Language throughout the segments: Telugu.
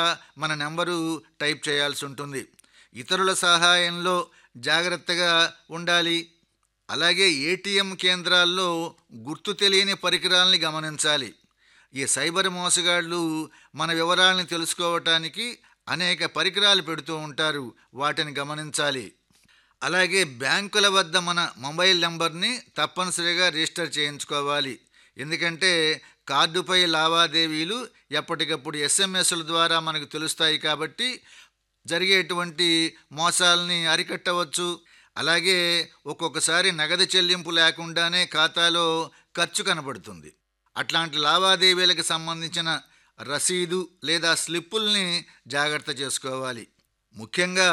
మన నెంబరు టైప్ చేయాల్సి ఉంటుంది ఇతరుల సహాయంలో జాగ్రత్తగా ఉండాలి అలాగే ఏటీఎం కేంద్రాల్లో గుర్తు తెలియని పరికరాలని గమనించాలి ఈ సైబర్ మోసగాళ్ళు మన వివరాలను తెలుసుకోవటానికి అనేక పరికరాలు పెడుతూ ఉంటారు వాటిని గమనించాలి అలాగే బ్యాంకుల వద్ద మన మొబైల్ నెంబర్ని తప్పనిసరిగా రిజిస్టర్ చేయించుకోవాలి ఎందుకంటే కార్డుపై లావాదేవీలు ఎప్పటికప్పుడు ఎస్ఎంఎస్ల ద్వారా మనకు తెలుస్తాయి కాబట్టి జరిగేటువంటి మోసాలని అరికట్టవచ్చు అలాగే ఒక్కొక్కసారి నగదు చెల్లింపు లేకుండానే ఖాతాలో ఖర్చు కనబడుతుంది అట్లాంటి లావాదేవీలకు సంబంధించిన రసీదు లేదా స్లిప్పుల్ని జాగ్రత్త చేసుకోవాలి ముఖ్యంగా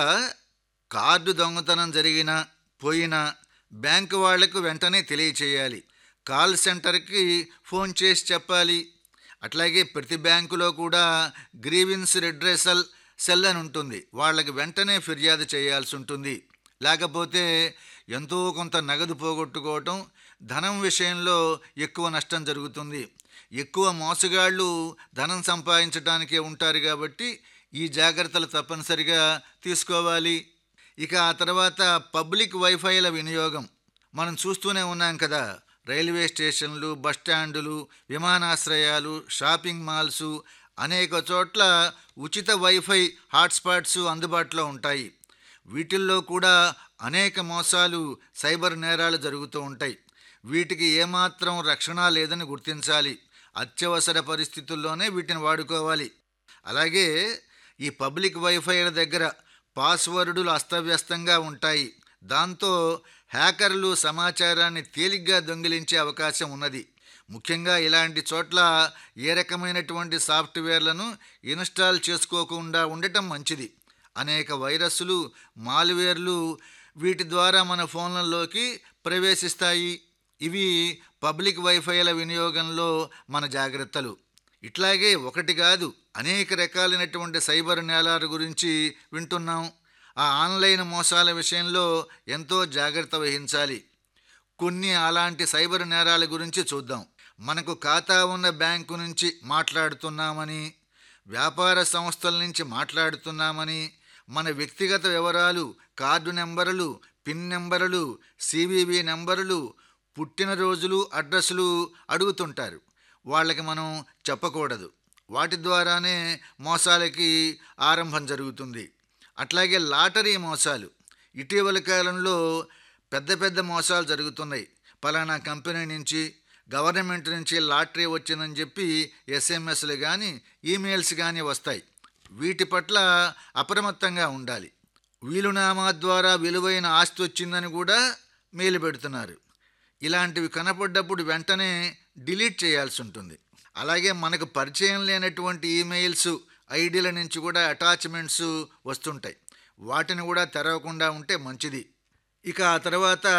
కార్డు దొంగతనం జరిగినా పోయినా బ్యాంకు వాళ్లకు వెంటనే తెలియచేయాలి కాల్ సెంటర్కి ఫోన్ చేసి చెప్పాలి అట్లాగే ప్రతి బ్యాంకులో కూడా గ్రీవిన్స్ రిడ్రెసల్ సెల్ అని ఉంటుంది వాళ్ళకి వెంటనే ఫిర్యాదు చేయాల్సి ఉంటుంది లేకపోతే ఎంతో కొంత నగదు పోగొట్టుకోవటం ధనం విషయంలో ఎక్కువ నష్టం జరుగుతుంది ఎక్కువ మోసగాళ్ళు ధనం సంపాదించడానికే ఉంటారు కాబట్టి ఈ జాగ్రత్తలు తప్పనిసరిగా తీసుకోవాలి ఇక ఆ తర్వాత పబ్లిక్ వైఫైల వినియోగం మనం చూస్తూనే ఉన్నాం కదా రైల్వే స్టేషన్లు బస్టాండులు విమానాశ్రయాలు షాపింగ్ మాల్సు అనేక చోట్ల ఉచిత వైఫై హాట్స్పాట్స్ అందుబాటులో ఉంటాయి వీటిల్లో కూడా అనేక మోసాలు సైబర్ నేరాలు జరుగుతూ ఉంటాయి వీటికి ఏమాత్రం రక్షణ లేదని గుర్తించాలి అత్యవసర పరిస్థితుల్లోనే వీటిని వాడుకోవాలి అలాగే ఈ పబ్లిక్ వైఫైల దగ్గర పాస్వర్డులు అస్తవ్యస్తంగా ఉంటాయి దాంతో హ్యాకర్లు సమాచారాన్ని తేలిగ్గా దొంగిలించే అవకాశం ఉన్నది ముఖ్యంగా ఇలాంటి చోట్ల ఏ రకమైనటువంటి సాఫ్ట్వేర్లను ఇన్స్టాల్ చేసుకోకుండా ఉండటం మంచిది అనేక వైరస్లు మాల్వేర్లు వీటి ద్వారా మన ఫోన్లలోకి ప్రవేశిస్తాయి ఇవి పబ్లిక్ వైఫైల వినియోగంలో మన జాగ్రత్తలు ఇట్లాగే ఒకటి కాదు అనేక రకాలైనటువంటి సైబర్ నేలాల గురించి వింటున్నాం ఆ ఆన్లైన్ మోసాల విషయంలో ఎంతో జాగ్రత్త వహించాలి కొన్ని అలాంటి సైబర్ నేరాల గురించి చూద్దాం మనకు ఖాతా ఉన్న బ్యాంకు నుంచి మాట్లాడుతున్నామని వ్యాపార సంస్థల నుంచి మాట్లాడుతున్నామని మన వ్యక్తిగత వివరాలు కార్డు నెంబరులు పిన్ నెంబరులు సివివి నెంబరులు పుట్టినరోజులు అడ్రస్లు అడుగుతుంటారు వాళ్ళకి మనం చెప్పకూడదు వాటి ద్వారానే మోసాలకి ఆరంభం జరుగుతుంది అట్లాగే లాటరీ మోసాలు ఇటీవల కాలంలో పెద్ద పెద్ద మోసాలు జరుగుతున్నాయి పలానా కంపెనీ నుంచి గవర్నమెంట్ నుంచి లాటరీ వచ్చిందని చెప్పి ఎస్ఎంఎస్లు కానీ ఈమెయిల్స్ కానీ వస్తాయి వీటి పట్ల అప్రమత్తంగా ఉండాలి వీలునామా ద్వారా విలువైన ఆస్తి వచ్చిందని కూడా మేలు పెడుతున్నారు ఇలాంటివి కనపడ్డప్పుడు వెంటనే డిలీట్ చేయాల్సి ఉంటుంది అలాగే మనకు పరిచయం లేనటువంటి ఈమెయిల్స్ ఐడీల నుంచి కూడా అటాచ్మెంట్స్ వస్తుంటాయి వాటిని కూడా తెరవకుండా ఉంటే మంచిది ఇక ఆ తర్వాత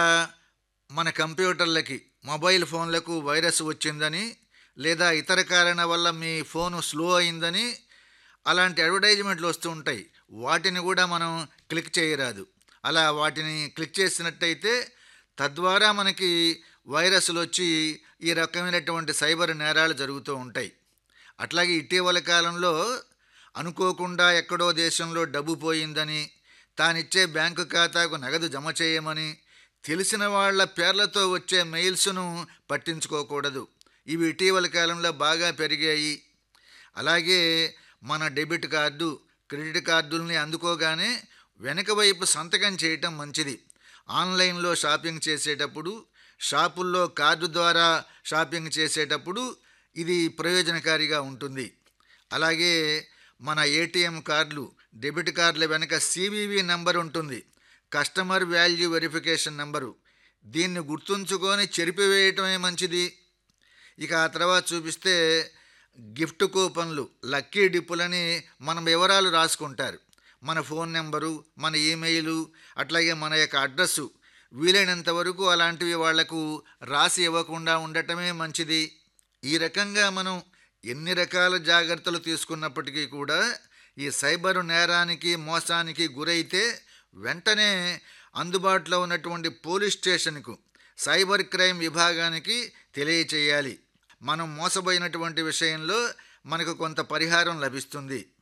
మన కంప్యూటర్లకి మొబైల్ ఫోన్లకు వైరస్ వచ్చిందని లేదా ఇతర కారణాల వల్ల మీ ఫోను స్లో అయిందని అలాంటి అడ్వర్టైజ్మెంట్లు వస్తూ ఉంటాయి వాటిని కూడా మనం క్లిక్ చేయరాదు అలా వాటిని క్లిక్ చేసినట్టయితే తద్వారా మనకి వైరస్లు వచ్చి ఈ రకమైనటువంటి సైబర్ నేరాలు జరుగుతూ ఉంటాయి అట్లాగే ఇటీవల కాలంలో అనుకోకుండా ఎక్కడో దేశంలో డబ్బు పోయిందని తానిచ్చే బ్యాంకు ఖాతాకు నగదు జమ చేయమని తెలిసిన వాళ్ళ పేర్లతో వచ్చే మెయిల్స్ను పట్టించుకోకూడదు ఇవి ఇటీవల కాలంలో బాగా పెరిగాయి అలాగే మన డెబిట్ కార్డు క్రెడిట్ కార్డుల్ని అందుకోగానే వెనక వైపు సంతకం చేయటం మంచిది ఆన్లైన్లో షాపింగ్ చేసేటప్పుడు షాపుల్లో కార్డు ద్వారా షాపింగ్ చేసేటప్పుడు ఇది ప్రయోజనకారిగా ఉంటుంది అలాగే మన ఏటీఎం కార్డులు డెబిట్ కార్డుల వెనక సివివి నెంబర్ ఉంటుంది కస్టమర్ వాల్యూ వెరిఫికేషన్ నెంబరు దీన్ని గుర్తుంచుకొని చెరిపివేయటమే మంచిది ఇక ఆ తర్వాత చూపిస్తే గిఫ్ట్ కూపన్లు లక్కీ డిప్పులని మన వివరాలు రాసుకుంటారు మన ఫోన్ నెంబరు మన ఈమెయిలు అట్లాగే మన యొక్క అడ్రస్సు వీలైనంత వరకు అలాంటివి వాళ్లకు రాసి ఇవ్వకుండా ఉండటమే మంచిది ఈ రకంగా మనం ఎన్ని రకాల జాగ్రత్తలు తీసుకున్నప్పటికీ కూడా ఈ సైబర్ నేరానికి మోసానికి గురైతే వెంటనే అందుబాటులో ఉన్నటువంటి పోలీస్ స్టేషన్కు సైబర్ క్రైమ్ విభాగానికి తెలియచేయాలి మనం మోసపోయినటువంటి విషయంలో మనకు కొంత పరిహారం లభిస్తుంది